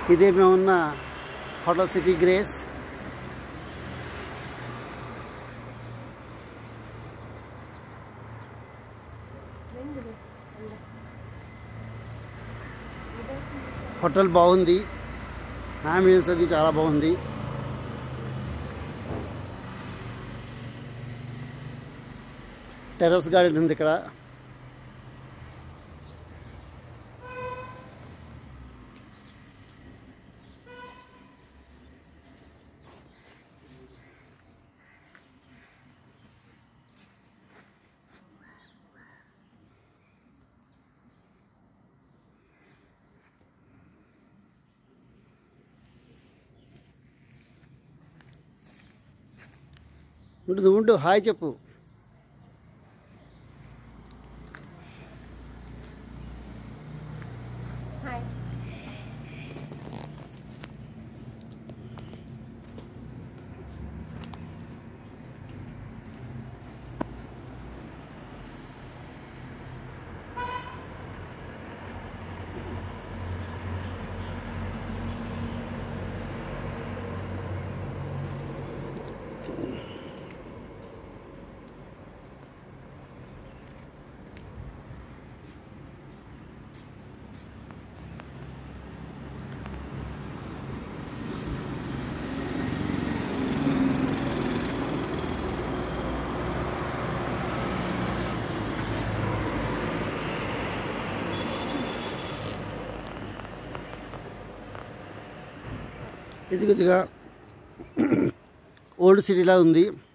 ఇదే మేము ఉన్న హోటల్ సిటీ గ్రేస్ హోటల్ బాగుంది అంబియన్స్ అది చాలా బాగుంది టెర్రస్ గార్డెన్ ఉంది ఇక్కడ ఉండు ఉండు హాయ్ చెప్పు హాయ్ ఇది కొద్దిగా ఓల్డ్ సిటీలా ఉంది